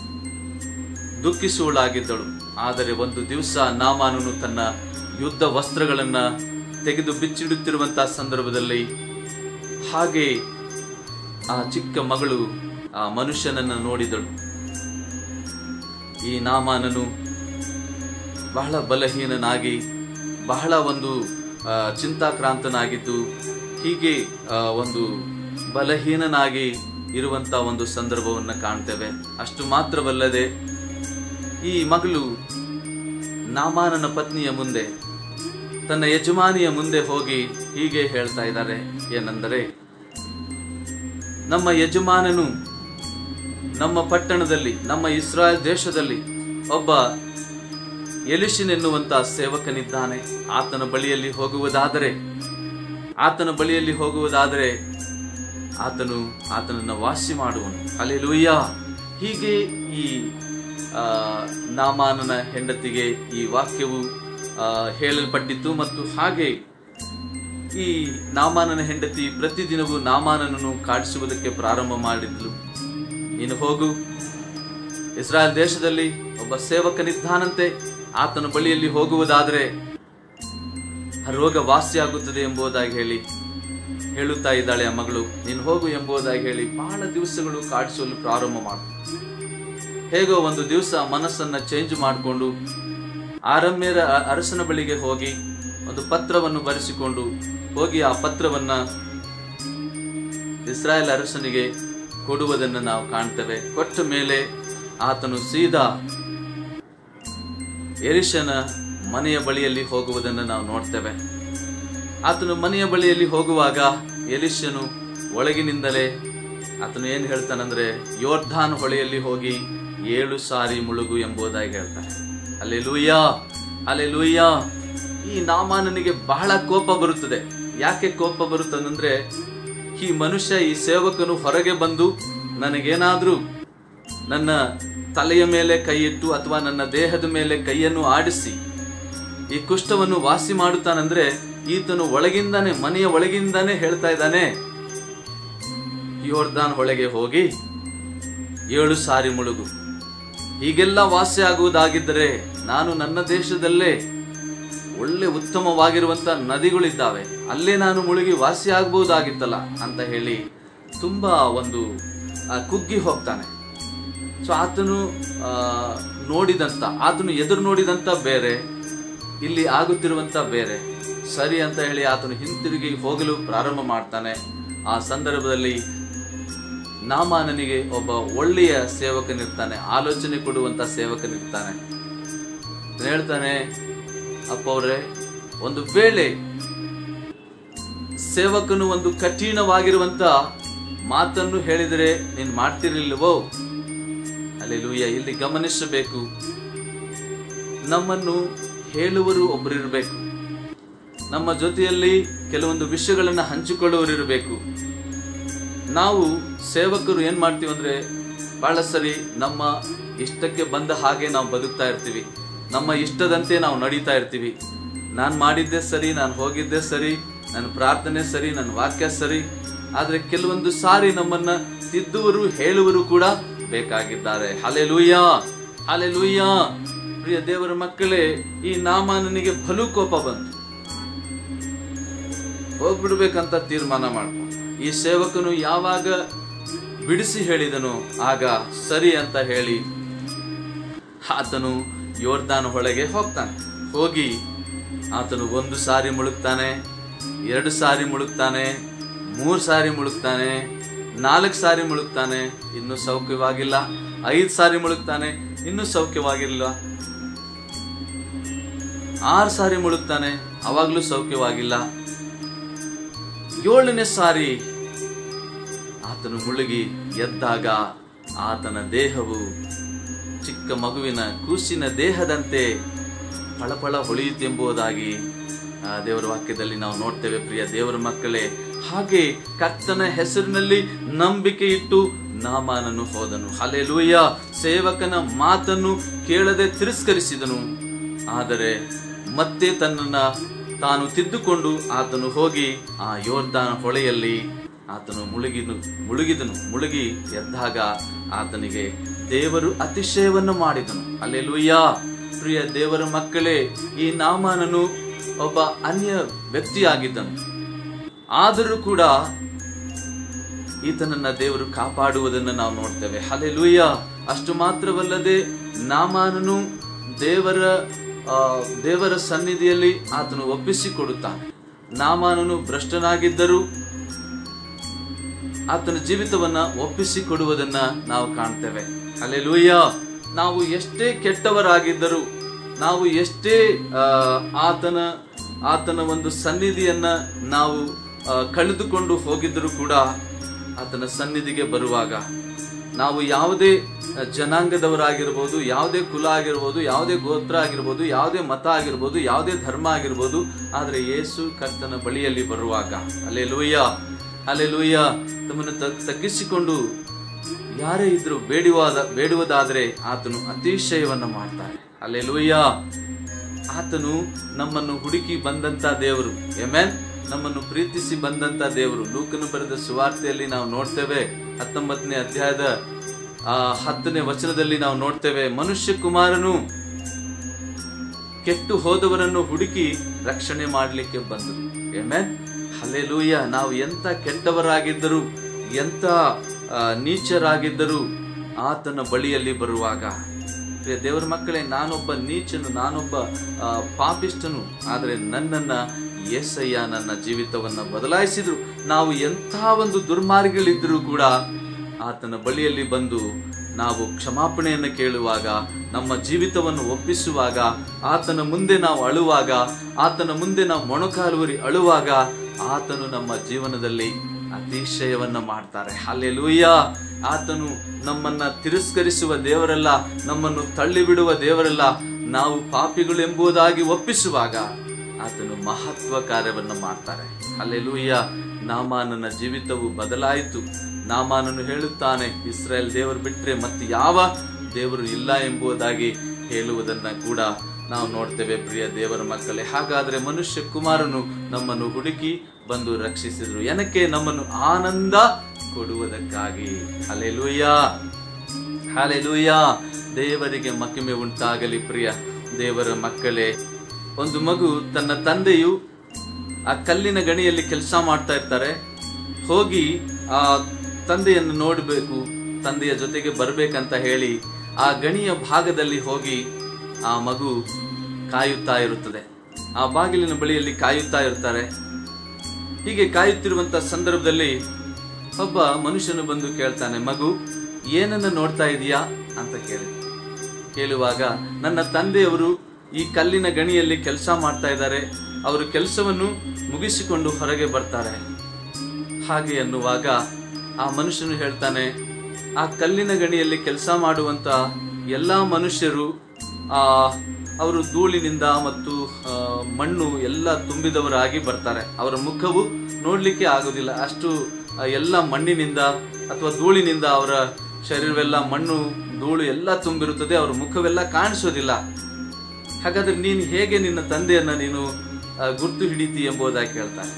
ದುಃಖಿಸುವಳಾಗಿದ್ದಳು ಆದರೆ ಒಂದು ದಿವಸ ನಾಮಾನನು ತನ್ನ ಯುದ್ಧ ವಸ್ತ್ರಗಳನ್ನ ತೆಗೆದು ಬಿಚ್ಚಿಡುತ್ತಿರುವಂತಹ ಸಂದರ್ಭದಲ್ಲಿ ಹಾಗೆ ಆ ಚಿಕ್ಕ ಮಗಳು ಆ ಮನುಷ್ಯನನ್ನ ನೋಡಿದಳು ಈ ನಾಮಾನನು ಬಹಳ ಬಲಹೀನನಾಗಿ ಬಹಳ ಒಂದು ಆ, ಚಿಂತಾಕ್ರಾಂತನಾಗಿದ್ದು ಹೀಗೆ ಆ, ಒಂದು ಬಲಹೀನನಾಗಿ ಇರುವಂತ ಒಂದು ಸಂದರ್ಭವನ್ನು ಕಾಣ್ತೇವೆ ಅಷ್ಟು ಮಾತ್ರವಲ್ಲದೆ ಈ ಮಗಳು ನಾಮಾನನ ಪತ್ನಿಯ ಮುಂದೆ ತನ್ನ ಯಜಮಾನಿಯ ಮುಂದೆ ಹೋಗಿ ಹೀಗೆ ಹೇಳ್ತಾ ಇದ್ದಾರೆ ಏನೆಂದರೆ ನಮ್ಮ ಯಜಮಾನನು ನಮ್ಮ ಪಟ್ಟಣದಲ್ಲಿ ನಮ್ಮ ಇಸ್ರಾಯೇಲ್ ದೇಶದಲ್ಲಿ ಒಬ್ಬ ಎಲಿಶಿನೆನ್ನುವಂತ ಸೇವಕನಿದ್ದಾನೆ ಆತನ ಬಳಿಯಲ್ಲಿ ಹೋಗುವುದಾದರೆ ಆತನ ಬಳಿಯಲ್ಲಿ ಹೋಗುವುದಾದರೆ ಆತನು ಆತನನ್ನ ವಾಸಿ ಮಾಡುವನು ಅಲೆಲೂಯ್ಯ ಹೀಗೆ ಈ ಆ, ನಾಮಾನನ ಹೆಂಡತಿಗೆ ಈ ವಾಕ್ಯವು ಆ, ಹೇಳಲ್ಪಟ್ಟಿತ್ತು ಮತ್ತು ಹಾಗೆ ಈ ನಾಮಾನನ ಹೆಂಡತಿ ಪ್ರತಿದಿನವೂ ನಾಮಾನನನ್ನು ಕಾಡಿಸುವುದಕ್ಕೆ ಪ್ರಾರಂಭ ಮಾಡಿದ್ಲು ನೀನು ಹೋಗು ಇಸ್ರಾಯೇಲ್ ದೇಶದಲ್ಲಿ ಒಬ್ಬ ಸೇವಕನಿದ್ದಾನಂತೆ ಆತನ ಬಳಿಯಲ್ಲಿ ಹೋಗುವುದಾದರೆ ಆ ರೋಗ ವಾಸಿಯಾಗುತ್ತದೆ ಎಂಬುದಾಗಿ ಹೇಳಿ ಹೇಳುತ್ತಾ ಇದ್ದಾಳೆ ಆ ಮಗಳು ನೀನು ಹೋಗು ಎಂಬುದಾಗಿ ಹೇಳಿ ಬಹಳ ದಿವಸಗಳು ಕಾಡಿಸಲು ಪ್ರಾರಂಭ ಮಾಡು ಹೇಗೋ ಒಂದು ದಿವಸ ಮನಸ್ಸನ್ನ ಚೇಂಜ್ ಮಾಡಿಕೊಂಡು ಆರಮ್ಯರ ಅ- ಅರಸನ ಬಳಿಗೆ ಹೋಗಿ ಒಂದು ಪತ್ರವನ್ನು ಬರೆಸಿಕೊಂಡು ಹೋಗಿ ಆ ಪತ್ರವನ್ನ ಇಸ್ರಾಯೇಲ್ ಅರಸನಿಗೆ ಕೊಡುವುದನ್ನು ನಾವು ಕಾಣ್ತೇವೆ ಕೊಟ್ಟ ಮೇಲೆ ಆತನು ಸೀದಾ ಎರಿಶನ ಮನೆಯ ಬಳಿಯಲ್ಲಿ ಹೋಗುವುದನ್ನು ನಾವು ನೋಡ್ತೇವೆ ಆತನು ಮನೆಯ ಬಳಿಯಲ್ಲಿ ಹೋಗುವಾಗ ಎಲಿಶನು ಒಳಗಿನಿಂದಲೇ ಆತನು ಏನ್ ಹೇಳ್ತಾನಂದ್ರೆ ಯೋರ್ಧಾನ್ ಹೊಳೆಯಲ್ಲಿ ಹೋಗಿ ಏಳು ಸಾರಿ ಮುಳುಗು ಎಂಬುದಾಗಿ ಹೇಳ್ತಾನೆ ಅಲ್ಲೇ ಲೂಯ್ಯ ಅಲ್ಲೇ ಲೂಯ್ಯ ಈ ನಾಮಾನನಿಗೆ ಬಹಳ ಕೋಪ ಬರುತ್ತದೆ ಯಾಕೆ ಕೋಪ ಬರುತ್ತದಂದ್ರೆ ಈ ಮನುಷ್ಯ ಈ ಸೇವಕನು ಹೊರಗೆ ಬಂದು ನನಗೇನಾದ್ರೂ ನನ್ನ ತಲೆಯ ಮೇಲೆ ಕೈ ಇಟ್ಟು ಅಥವಾ ನನ್ನ ದೇಹದ ಮೇಲೆ ಕೈಯನ್ನು ಆಡಿಸಿ ಈ ಕುಷ್ಠವನ್ನು ವಾಸಿ ಮಾಡುತ್ತಾನಂದ್ರೆ ಈತನು ಒಳಗಿಂದಾನೆ ಮನೆಯ ಒಳಗಿಂದಾನೆ ಹೇಳ್ತಾ ಇದ್ದಾನೆ ಯೋರ್ದಾನ್ ಹೊಳೆಗೆ ಹೋಗಿ ಏಳು ಸಾರಿ ಮುಳುಗು ಹೀಗೆಲ್ಲ ವಾಸಿ ಆಗುವುದಾಗಿದ್ದರೆ ನಾನು ನನ್ನ ದೇಶದಲ್ಲೇ ಒಳ್ಳೆ ಉತ್ತಮವಾಗಿರುವಂತ ನದಿಗಳಿದ್ದಾವೆ ಅಲ್ಲೇ ನಾನು ಮುಳುಗಿ ವಾಸಿ ಆಗಬಹುದಾಗಿತ್ತಲ್ಲ ಅಂತ ಹೇಳಿ ತುಂಬಾ ಒಂದು ಆ, ಕುಗ್ಗಿ ಹೋಗ್ತಾನೆ ಸೊ ಆತನು ಆ, ನೋಡಿದಂತ ಆತನು ಎದುರು ನೋಡಿದಂತ ಬೇರೆ ಇಲ್ಲಿ ಆಗುತ್ತಿರುವಂತ ಬೇರೆ ಸರಿ ಅಂತ ಹೇಳಿ ಆತನು ಹಿಂತಿರುಗಿ ಹೋಗಲು ಪ್ರಾರಂಭ ಮಾಡ್ತಾನೆ ಆ ಸಂದರ್ಭದಲ್ಲಿ ನಾಮಾನನಿಗೆ ಒಬ್ಬ ಒಳ್ಳೆಯ ಸೇವಕನಿರ್ತಾನೆ ಆಲೋಚನೆ ಕೊಡುವಂತ ಸೇವಕನಿರ್ತಾನೆ ಅವ್ನು ಹೇಳ್ತಾನೆ ಅಪ್ಪ ಅವ್ರೆ ಒಂದು ವೇಳೆ ಸೇವಕನು ಒಂದು ಕಠಿಣವಾಗಿರುವಂತ ಮಾತನ್ನು ಹೇಳಿದರೆ ನೀನ್ ಮಾಡ್ತಿರ್ಲಿಲ್ವೋ ಅಲ್ಲೆಲೂಯ್ಯ ಇಲ್ಲಿ ಗಮನಿಸಬೇಕು ನಮ್ಮನ್ನು ಹೇಳುವರು ಒಬ್ಬರಿರಬೇಕು ನಮ್ಮ ಜೊತೆಯಲ್ಲಿ ಕೆಲವೊಂದು ವಿಷಯಗಳನ್ನ ಹಂಚಿಕೊಳ್ಳುವರು ಇರಬೇಕು ನಾವು ಸೇವಕರು ಏನ್ ಮಾಡ್ತೀವಿ ಅಂದ್ರೆ ಬಹಳ ಸರಿ ನಮ್ಮ ಇಷ್ಟಕ್ಕೆ ಬಂದ ಹಾಗೆ ನಾವು ಬದುಕ್ತಾ ಇರ್ತೀವಿ ನಮ್ಮ ಇಷ್ಟದಂತೆ ನಾವು ನಡೀತಾ ಇರ್ತೀವಿ ನಾನು ಮಾಡಿದ್ದೆ ಸರಿ ನಾನು ಹೋಗಿದ್ದೆ ಸರಿ ನನ್ನ ಪ್ರಾರ್ಥನೆ ಸರಿ ನನ್ನ ವಾಕ್ಯ ಸರಿ ಆದ್ರೆ ಕೆಲವೊಂದು ಸಾರಿ ನಮ್ಮನ್ನ ತಿದ್ದುವರು ಹೇಳುವರು ಕೂಡ ಬೇಕಾಗಿದ್ದಾರೆ ಹಲೆ ಲೂಯ್ಯ ಹಲೆ ಲೂಯ್ಯ ಪ್ರಿಯ ದೇವರ ಮಕ್ಕಳೇ ಈ ನಾಮಾನನಿಗೆ ಬಲು ಕೋಪ ಬಂತು ಹೋಗ್ಬಿಡ್ಬೇಕಂತ ತೀರ್ಮಾನ ಮಾಡ್ಕೊಂಡು ಈ ಸೇವಕನು ಯಾವಾಗ ಬಿಡಿಸಿ ಹೇಳಿದನು ಆಗ ಸರಿ ಅಂತ ಹೇಳಿ ಆತನು ಯೋರ್ದಾನ ಹೊಳೆಗೆ ಹೋಗ್ತಾನೆ ಹೋಗಿ ಆತನು ಒಂದು ಸಾರಿ ಮುಳುಗ್ತಾನೆ ಎರಡು ಸಾರಿ ಮುಳುಗ್ತಾನೆ ಮೂರು ಸಾರಿ ಮುಳುಗ್ತಾನೆ ನಾಲ್ಕು ಸಾರಿ ಮುಳುಗ್ತಾನೆ ಇನ್ನು ಸೌಖ್ಯವಾಗಿಲ್ಲ ಐದು ಸಾರಿ ಮುಳುಗ್ತಾನೆ ಇನ್ನು ಸೌಖ್ಯವಾಗಿಲ್ಲ ಆರು ಸಾರಿ ಮುಳುಗ್ತಾನೆ ಅವಾಗ್ಲೂ ಸೌಖ್ಯವಾಗಿಲ್ಲ ಏಳನೇ ಸಾರಿ ಆತನು ಮುಳುಗಿ ಎದ್ದಾಗ ಆತನ ದೇಹವು ಚಿಕ್ಕ ಮಗುವಿನ ಕೂಸಿನ ದೇಹದಂತೆ ಫಳಫಳ ಹೊಳೆಯುತ್ತೆಂಬುದಾಗಿ ಆ, ದೇವರ ವಾಕ್ಯದಲ್ಲಿ ನಾವು ನೋಡ್ತೇವೆ ಪ್ರಿಯ ದೇವರ ಮಕ್ಕಳೇ ಹಾಗೆ ಕರ್ತನ ಹೆಸರಿನಲ್ಲಿ ನಂಬಿಕೆ ಇಟ್ಟು ನಾಮಾನನು ಹೋದನು ಹಲೆಲೂಯ ಸೇವಕನ ಮಾತನ್ನು ಕೇಳದೆ ತಿರಸ್ಕರಿಸಿದನು ಆದರೆ ಮತ್ತೆ ತನ್ನನ್ನ ತಾನು ತಿದ್ದುಕೊಂಡು ಆತನು ಹೋಗಿ ಆ ಯೋರ್ದಾನ ಹೊಳೆಯಲ್ಲಿ ಆತನು ಮುಳುಗಿನು ಮುಳುಗಿದನು ಮುಳುಗಿ ಎದ್ದಾಗ ಆತನಿಗೆ ದೇವರು ಅತಿಶಯವನ್ನು ಮಾಡಿದನು ಅಲ್ಲೆಲೂಯ್ಯ ಪ್ರಿಯ ದೇವರ ಮಕ್ಕಳೇ ಈ ನಾಮಾನನು ಒಬ್ಬ ಅನ್ಯ ವ್ಯಕ್ತಿಯಾಗಿದ್ದನು ಆದರೂ ಕೂಡ ಈತನನ್ನ ದೇವರು ಕಾಪಾಡುವುದನ್ನು ನಾವು ನೋಡ್ತೇವೆ ಹಲೆಲೂಯ್ಯ ಅಷ್ಟು ಮಾತ್ರವಲ್ಲದೆ ನಾಮಾನನು ದೇವರ ಆ, ದೇವರ ಸನ್ನಿಧಿಯಲ್ಲಿ ಆತನು ಒಪ್ಪಿಸಿಕೊಡುತ್ತಾನೆ ನಾಮಾನನು ಭ್ರಷ್ಟನಾಗಿದ್ದರೂ ಆತನ ಜೀವಿತವನ್ನ ಒಪ್ಪಿಸಿಕೊಡುವುದನ್ನ ನಾವು ಕಾಣ್ತೇವೆ ಅಲ್ಲೆಲೂಯ್ಯ ನಾವು ಎಷ್ಟೇ ಕೆಟ್ಟವರಾಗಿದ್ದರೂ ನಾವು ಎಷ್ಟೇ ಆ, ಆತನ ಆತನ ಒಂದು ಸನ್ನಿಧಿಯನ್ನ ನಾವು ಆ, ಕಳೆದುಕೊಂಡು ಹೋಗಿದ್ದರೂ ಕೂಡ ಆತನ ಸನ್ನಿಧಿಗೆ ಬರುವಾಗ ನಾವು ಯಾವುದೇ ಜನಾಂಗದವರಾಗಿರ್ಬೋದು ಯಾವುದೇ ಕುಲ ಆಗಿರ್ಬೋದು ಯಾವುದೇ ಗೋತ್ರ ಆಗಿರ್ಬೋದು ಯಾವುದೇ ಮತ ಆಗಿರ್ಬೋದು ಯಾವುದೇ ಧರ್ಮ ಆಗಿರ್ಬೋದು ಆದರೆ ಯೇಸು ಕರ್ತನ ಬಳಿಯಲ್ಲಿ ಬರುವಾಗ ಅಲ್ಲೇ ಲೂಯ್ಯ ಅಲ್ಲೇ ಲೂಯ್ಯ ತಮ್ಮನ್ನು ತಗ್- ತಗ್ಗಿಸಿಕೊಂಡು ಯಾರೇ ಇದ್ರು ಬೇಡುವಾದ ಬೇಡುವುದಾದರೆ ಆತನು ಅತಿಶಯವನ್ನ ಮಾಡ್ತಾರೆ ಅಲ್ಲೇ ಲೂಯ್ಯ ಆತನು ನಮ್ಮನ್ನು ಹುಡುಕಿ ಬಂದಂತ ದೇವರು ಎಮೆನ್ ನಮ್ಮನ್ನು ಪ್ರೀತಿಸಿ ಬಂದಂತ ದೇವರು ಲೂಕನು ಬರೆದ ಸುವಾರ್ತೆಯಲ್ಲಿ ನಾವು ನೋಡ್ತೇವೆ ಹತ್ತೊಂಬತ್ತನೇ ಅಧ್ಯಾಯದ ಆ ಹತ್ತನೇ ವಚನದಲ್ಲಿ ನಾವು ನೋಡ್ತೇವೆ ಮನುಷ್ಯ ಕುಮಾರನು ಕೆಟ್ಟು ಹೋದವರನ್ನು ಹುಡುಕಿ ರಕ್ಷಣೆ ಮಾಡಲಿಕ್ಕೆ ಬಂದರು ಎಮೆನ್ ಹಲ್ಲೆಲೂಯ ನಾವು ಎಂತ ಕೆಟ್ಟವರಾಗಿದ್ದರೂ ಎಂತ ಆ, ನೀಚರಾಗಿದ್ದರೂ ಆತನ ಬಳಿಯಲ್ಲಿ ಬರುವಾಗ ಪ್ರಿಯ ದೇವರ ಮಕ್ಕಳೇ ನಾನೊಬ್ಬ ನೀಚನು ನಾನೊಬ್ಬ ಆ, ಪಾಪಿಷ್ಠನು ಆದರೆ ನನ್ನನ್ನ ಏಸಯ್ಯ ನನ್ನ ಜೀವಿತವನ್ನ ಬದಲಾಯಿಸಿದ್ರು ನಾವು ಎಂಥ ಒಂದು ದುರ್ಮಾರ್ಗಗಳಿದ್ದರೂ ಕೂಡ ಆತನ ಬಳಿಯಲ್ಲಿ ಬಂದು ನಾವು ಕ್ಷಮಾಪಣೆಯನ್ನು ಕೇಳುವಾಗ ನಮ್ಮ ಜೀವಿತವನ್ನು ಒಪ್ಪಿಸುವಾಗ ಆತನ ಮುಂದೆ ನಾವು ಅಳುವಾಗ ಆತನ ಮುಂದೆ ನಾವು ಮೊಣಕಾಲುವರಿ ಅಳುವಾಗ ಆತನು ನಮ್ಮ ಜೀವನದಲ್ಲಿ ಅತಿಶಯವನ್ನ ಮಾಡ್ತಾರೆ ಅಲ್ಲೆಲೂಯ್ಯ ಆತನು ನಮ್ಮನ್ನ ತಿರಸ್ಕರಿಸುವ ದೇವರಲ್ಲ ನಮ್ಮನ್ನು ತಳ್ಳಿಬಿಡುವ ದೇವರಲ್ಲ ನಾವು ಪಾಪಿಗಳು ಎಂಬುದಾಗಿ ಒಪ್ಪಿಸುವಾಗ ಆತನು ಮಹತ್ವ ಕಾರ್ಯವನ್ನು ಮಾಡ್ತಾರೆ ಅಲ್ಲೆಲೂಯ್ಯ ನಾಮಾನನ ಜೀವಿತವು ಬದಲಾಯಿತು ನಾಮಾನನು ಹೇಳುತ್ತಾನೆ ಇಸ್ರಾಯೇಲ್ ದೇವರು ಬಿಟ್ರೆ ಮತ್ತೆ ಯಾವ ದೇವರು ಇಲ್ಲ ಎಂಬುದಾಗಿ ಹೇಳುವುದನ್ನ ಕೂಡ ನಾವು ನೋಡ್ತೇವೆ ಪ್ರಿಯ ದೇವರ ಮಕ್ಕಳೇ ಹಾಗಾದ್ರೆ ಮನುಷ್ಯ ಕುಮಾರನು ನಮ್ಮನ್ನು ಹುಡುಕಿ ಬಂದು ರಕ್ಷಿಸಿದ್ರು ಏನಕ್ಕೆ ನಮ್ಮನ್ನು ಆನಂದ ಕೊಡುವುದಕ್ಕಾಗಿ ಅಲೆಲೂಯ್ಯ ಹಾಲೆಲೂಯ ದೇವರಿಗೆ ಮಹಿಮೆ ಉಂಟಾಗಲಿ ಪ್ರಿಯ ದೇವರ ಮಕ್ಕಳೇ ಒಂದು ಮಗು ತನ್ನ ತಂದೆಯು ಆ ಕಲ್ಲಿನ ಗಣಿಯಲ್ಲಿ ಕೆಲಸ ಮಾಡ್ತಾ ಇರ್ತಾರೆ ಹೋಗಿ ಆ ತಂದೆಯನ್ನು ನೋಡಬೇಕು ತಂದೆಯ ಜೊತೆಗೆ ಬರ್ಬೇಕಂತ ಹೇಳಿ ಆ ಗಣಿಯ ಭಾಗದಲ್ಲಿ ಹೋಗಿ ಆ ಮಗು ಕಾಯುತ್ತಾ ಇರುತ್ತದೆ ಆ ಬಾಗಿಲಿನ ಬಳಿಯಲ್ಲಿ ಕಾಯುತ್ತಾ ಇರ್ತಾರೆ ಹೀಗೆ ಕಾಯುತ್ತಿರುವಂತ ಸಂದರ್ಭದಲ್ಲಿ ಒಬ್ಬ ಮನುಷ್ಯನು ಬಂದು ಕೇಳ್ತಾನೆ ಮಗು ಏನನ್ನ ನೋಡ್ತಾ ಇದೀಯಾ ಅಂತ ಕೇಳಿ ಕೇಳುವಾಗ ನನ್ನ ತಂದೆಯವರು ಈ ಕಲ್ಲಿನ ಗಣಿಯಲ್ಲಿ ಕೆಲಸ ಮಾಡ್ತಾ ಇದ್ದಾರೆ ಅವರು ಕೆಲಸವನ್ನು ಮುಗಿಸಿಕೊಂಡು ಹೊರಗೆ ಬರ್ತಾರೆ ಹಾಗೆ ಅನ್ನುವಾಗ ಆ ಮನುಷ್ಯನು ಹೇಳ್ತಾನೆ ಆ ಕಲ್ಲಿನ ಗಣಿಯಲ್ಲಿ ಕೆಲಸ ಮಾಡುವಂತ ಎಲ್ಲಾ ಮನುಷ್ಯರು ಆ ಅವರು ಧೂಳಿನಿಂದ ಮತ್ತು ಆ, ಮಣ್ಣು ಎಲ್ಲ ತುಂಬಿದವರಾಗಿ ಬರ್ತಾರೆ ಅವರ ಮುಖವು ನೋಡ್ಲಿಕ್ಕೆ ಆಗುದಿಲ್ಲ ಅಷ್ಟು ಆ, ಎಲ್ಲ ಮಣ್ಣಿನಿಂದ ಅಥವಾ ಧೂಳಿನಿಂದ ಅವರ ಶರೀರವೆಲ್ಲ ಮಣ್ಣು ಧೂಳು ಎಲ್ಲ ತುಂಬಿರುತ್ತದೆ ಅವರ ಮುಖವೆಲ್ಲ ಕಾಣಿಸೋದಿಲ್ಲ ಹಾಗಾದ್ರೆ ನೀನು ಹೇಗೆ ನಿನ್ನ ತಂದೆಯನ್ನ ನೀನು ಆ, ಗುರ್ತು ಹಿಡಿತಿ ಎಂಬುದಾಗಿ ಕೇಳ್ತಾನೆ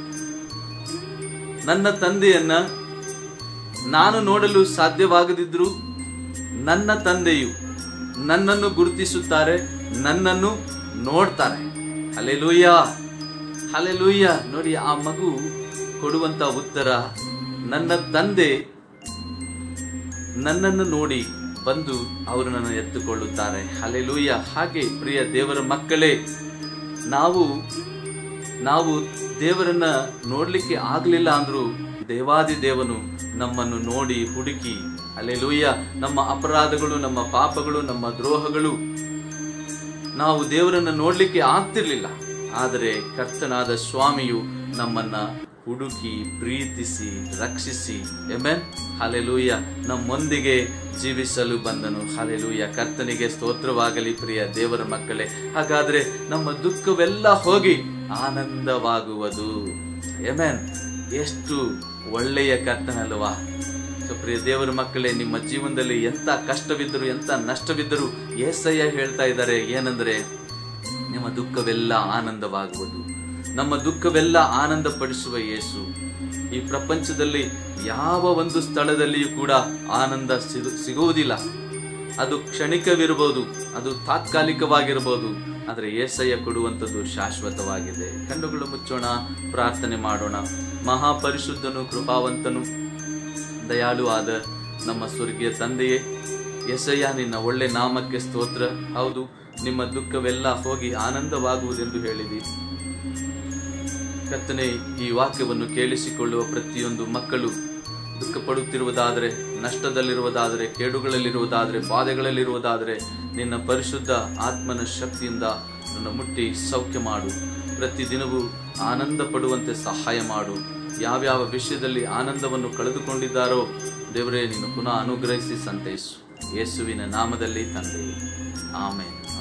ನನ್ನ ತಂದೆಯನ್ನ ನಾನು ನೋಡಲು ಸಾಧ್ಯವಾಗದಿದ್ರು ನನ್ನ ತಂದೆಯು ನನ್ನನ್ನು ಗುರುತಿಸುತ್ತಾರೆ ನನ್ನನ್ನು ನೋಡ್ತಾರೆ ಹಲೆಲೂಯ್ಯ ಹಲೆಲೂಯ್ಯ ನೋಡಿ ಆ ಮಗು ಕೊಡುವಂತ ಉತ್ತರ ನನ್ನ ತಂದೆ ನನ್ನನ್ನು ನೋಡಿ ಬಂದು ಅವರು ನನ್ನ ಎತ್ತುಕೊಳ್ಳುತ್ತಾರೆ ಹಲೆಲೂಯ್ಯ ಹಾಗೆ ಪ್ರಿಯ ದೇವರ ಮಕ್ಕಳೇ ನಾವು ನಾವು ದೇವರನ್ನ ನೋಡ್ಲಿಕ್ಕೆ ಆಗ್ಲಿಲ್ಲ ಅಂದ್ರೂ ದೇವಾದಿ ದೇವನು ನಮ್ಮನ್ನು ನೋಡಿ ಹುಡುಕಿ ಅಲ್ಲೆಲೂಯ್ಯ ನಮ್ಮ ಅಪರಾಧಗಳು ನಮ್ಮ ಪಾಪಗಳು ನಮ್ಮ ದ್ರೋಹಗಳು ನಾವು ದೇವರನ್ನ ನೋಡ್ಲಿಕ್ಕೆ ಆಗ್ತಿರ್ಲಿಲ್ಲ ಆದರೆ ಕರ್ತನಾದ ಸ್ವಾಮಿಯು ನಮ್ಮನ್ನ ಹುಡುಕಿ ಪ್ರೀತಿಸಿ ರಕ್ಷಿಸಿ ಎಮೆನ್ ಹಲೆಲೂಯ ನಮ್ಮೊಂದಿಗೆ ಜೀವಿಸಲು ಬಂದನು ಹಲೆಲೂಯ ಕರ್ತನಿಗೆ ಸ್ತೋತ್ರವಾಗಲಿ ಪ್ರಿಯ ದೇವರ ಮಕ್ಕಳೇ ಹಾಗಾದ್ರೆ ನಮ್ಮ ದುಃಖವೆಲ್ಲ ಹೋಗಿ ಆನಂದವಾಗುವುದು ಎಮೆನ್ ಎಷ್ಟು ಒಳ್ಳೆಯ ಕರ್ತನಲ್ವಾ ಸೊ ಪ್ರಿಯ ದೇವರ ಮಕ್ಕಳೇ ನಿಮ್ಮ ಜೀವನದಲ್ಲಿ ಎಂತ ಕಷ್ಟವಿದ್ದರೂ ಎಂತ ನಷ್ಟವಿದ್ದರೂ ಏಸಯ್ಯ ಹೇಳ್ತಾ ಇದ್ದಾರೆ ಏನಂದ್ರೆ ನಿಮ್ಮ ದುಃಖವೆಲ್ಲ ಆನಂದವಾಗುವುದು ನಮ್ಮ ದುಃಖವೆಲ್ಲ ಆನಂದ ಪಡಿಸುವ ಯೇಸು ಈ ಪ್ರಪಂಚದಲ್ಲಿ ಯಾವ ಒಂದು ಸ್ಥಳದಲ್ಲಿಯೂ ಕೂಡ ಆನಂದ ಸಿಗು- ಸಿಗುವುದಿಲ್ಲ ಅದು ಕ್ಷಣಿಕವಿರಬಹುದು ಅದು ತಾತ್ಕಾಲಿಕವಾಗಿರಬಹುದು ಆದರೆ ಏಸಯ್ಯ ಕೊಡುವಂಥದ್ದು ಶಾಶ್ವತವಾಗಿದೆ ಕಣ್ಣುಗಳು ಮುಚ್ಚೋಣ ಪ್ರಾರ್ಥನೆ ಮಾಡೋಣ ಮಹಾಪರಿಶುದ್ಧನು ಕೃಪಾವಂತನು ದಯಾಳು ಆದ ನಮ್ಮ ಸ್ವರ್ಗೀಯ ತಂದೆಯೇ ಎಸಯ್ಯ ನಿನ್ನ ಒಳ್ಳೆ ನಾಮಕ್ಕೆ ಸ್ತೋತ್ರ ಹೌದು ನಿಮ್ಮ ದುಃಖವೆಲ್ಲ ಹೋಗಿ ಆನಂದವಾಗುವುದೆಂದು ಹೇಳಿದಿ ಕರ್ತನೆ ಈ ವಾಕ್ಯವನ್ನು ಕೇಳಿಸಿಕೊಳ್ಳುವ ಪ್ರತಿಯೊಂದು ಮಕ್ಕಳು ದುಃಖ ಪಡುತ್ತಿರುವುದಾದರೆ ನಷ್ಟದಲ್ಲಿರುವುದಾದರೆ ಕೇಡುಗಳಲ್ಲಿರುವುದಾದರೆ ಬಾಧೆಗಳಲ್ಲಿರುವುದಾದರೆ ನಿನ್ನ ಪರಿಶುದ್ಧ ಆತ್ಮನ ಶಕ್ತಿಯಿಂದ ನನ್ನ ಮುಟ್ಟಿ ಸೌಖ್ಯ ಮಾಡು ಪ್ರತಿದಿನವೂ ಆನಂದ ಪಡುವಂತೆ ಸಹಾಯ ಮಾಡು ಯಾವ್ಯಾವ ವಿಷಯದಲ್ಲಿ ಆನಂದವನ್ನು ಕಳೆದುಕೊಂಡಿದ್ದಾರೋ ದೇವರೇ ನೀನು ಪುನಃ ಅನುಗ್ರಹಿಸಿ ಸಂತೈಸು ಯೇಸುವಿನ ನಾಮದಲ್ಲಿ ತಂದೆ ಆಮೇಲೆ